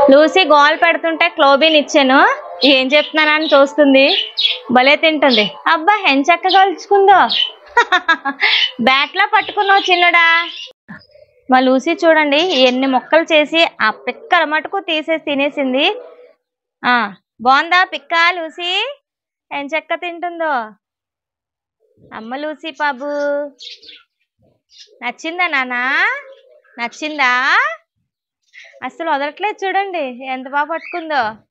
Lucy goal పెడుతుంటే క్లోబిన్ ఇచ్చాను ఏం చెప్తున్నానని చూస్తుంది భలే తింటుంది అబ్బా ఎంచక్క కలుచుకుందో బ్యాట్లా పట్టుకున్నావు చిన్నడా మా లూసీ చూడండి ఎన్ని మొక్కలు చేసి ఆ పిక్కల మటుకు తీసేసి తినేసింది ఆ బాగుందా పిక్క లూసీ ఎంచక్క తింటుందో అమ్మ లూసీ బాబు నచ్చిందా నానా నచ్చిందా అసలు వదలట్లేదు చూడండి ఎంత బాగా పట్టుకుందో